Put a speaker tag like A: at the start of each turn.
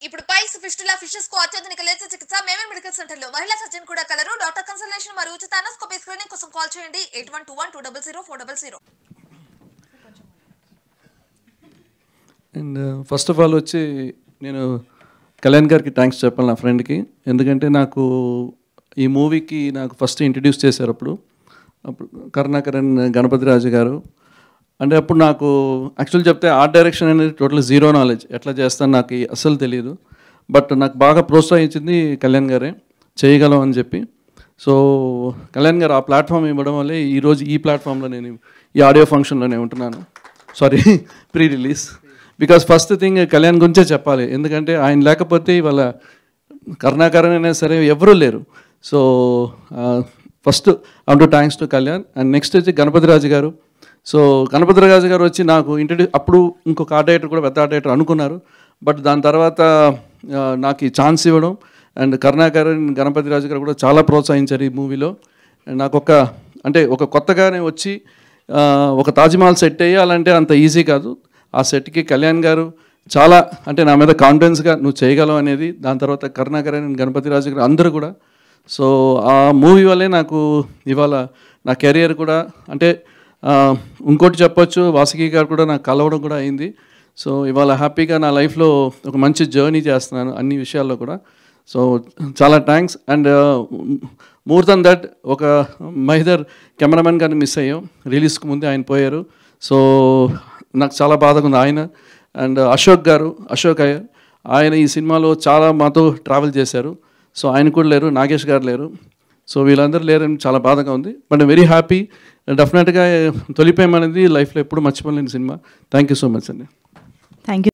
A: ఇప్పుడు vice fistula fishes కు అత్యాధునిక లేజర్ చికిత్స మేమే మెడికల్ సెంటర్ లో మహిళా సర్జన్ కూడా కలరు డాక్టర్ కన్సల్టేషన్ మరియు ఉచిత అనస్కోపీ స్క్రీనింగ్ కోసం కాల్ చేయండి eight one two one two double zero four double zero
B: and first of all వచ్చి నేను కళ్యాణ్ గారికి థ్యాంక్స్ చెప్పాలి నా ఫ్రెండ్కి ఎందుకంటే నాకు ఈ మూవీకి నాకు ఫస్ట్ ఇంట్రడ్యూస్ చేశారు అప్పుడు అప్పుడు కరుణాకరణ్ గణపతి రాజు గారు అంటే అప్పుడు నాకు యాక్చువల్ చెప్తే ఆర్ట్ డైరెక్షన్ అనేది టోటల్ జీరో నాలెడ్జ్ ఎట్లా చేస్తాను నాకు అస్సలు తెలియదు బట్ నాకు బాగా ప్రోత్సహించింది కళ్యాణ్ గారే చేయగలం అని చెప్పి సో కళ్యాణ్ గారు ఆ ప్లాట్ఫామ్ ఇవ్వడం వల్లే ఈరోజు ఈ ప్లాట్ఫామ్లో నేను ఈ ఆడియో ఫంక్షన్లోనే ఉంటున్నాను sorry pre release because first thing Kalyan గురించే చెప్పాలి ఎందుకంటే ఆయన లేకపోతే ఇవాళ కరుణాకరణ అయినా సరే ఎవరూ లేరు సో ఫస్ట్ అంటూ thanks to Kalyan and next వచ్చి గణపతి రాజు గారు సో గణపతి రాజు గారు వచ్చి నాకు ఇంట్రడ్యూ అప్పుడు ఇంకొక ఆర్ట్ డైరెక్టర్ కూడా పెద్ద ఆర్ట్ డైరెక్టర్ అనుకున్నారు బట్ దాని తర్వాత ఆ, నాకు ఈ ఛాన్స్ ఇవ్వడం అండ్ కరుణాకర్ గణపతి రాజు గారు కూడా చాలా ప్రోత్సహించారు ఈ మూవీలో అండ్ నాకు ఒక అంటే ఒక కొత్తగానే వచ్చి ఆ, ఒక తాజ్మహల్ సెట్ అయ్యాలంటే అంత ఈజీ కాదు ఆ సెట్కి కళ్యాణ్ గారు చాలా అంటే నా మీద కాన్ఫిడెన్స్గా నువ్వు చేయగలవు అనేది దాని తర్వాత కరుణాకర్ అండ్ గణపతి రాజు గారు అందరూ కూడా సో ఆ మూవీ వల్లే నాకు ఇవాళ నా కెరియర్ కూడా అంటే ఆ, ఇంకోటి చెప్పొచ్చు వాసుకి గారు కూడా నాకు కలవడం కూడా అయింది సో ఇవాళ హ్యాపీగా నా లైఫ్లో ఒక మంచి జర్నీ చేస్తున్నాను అన్ని విషయాల్లో కూడా సో చాలా thanks and more than that ఒక మహిదర్ కెమెరామెన్ గారిని మిస్ అయ్యాం రిలీజ్కి ముందే ఆయన పోయారు సో నాకు చాలా బాధగా ఉంది ఆయన అండ్ అశోక్ గారు అశోక్ అయ్యర్ ఆయన ఈ సినిమాలో చాలా మాతో ట్రావెల్ చేశారు సో ఆయన కూడా లేరు నాగేష్ గారు లేరు సో వీళ్ళందరూ లేరని చాలా బాధగా ఉంది బట్ వెరీ హ్యాపీ డెఫినెట్గా తొలిపేం అనేది లైఫ్లో ఎప్పుడు మర్చిపోలేని cinema thank you so much అండి
C: థ్యాంక్ యూ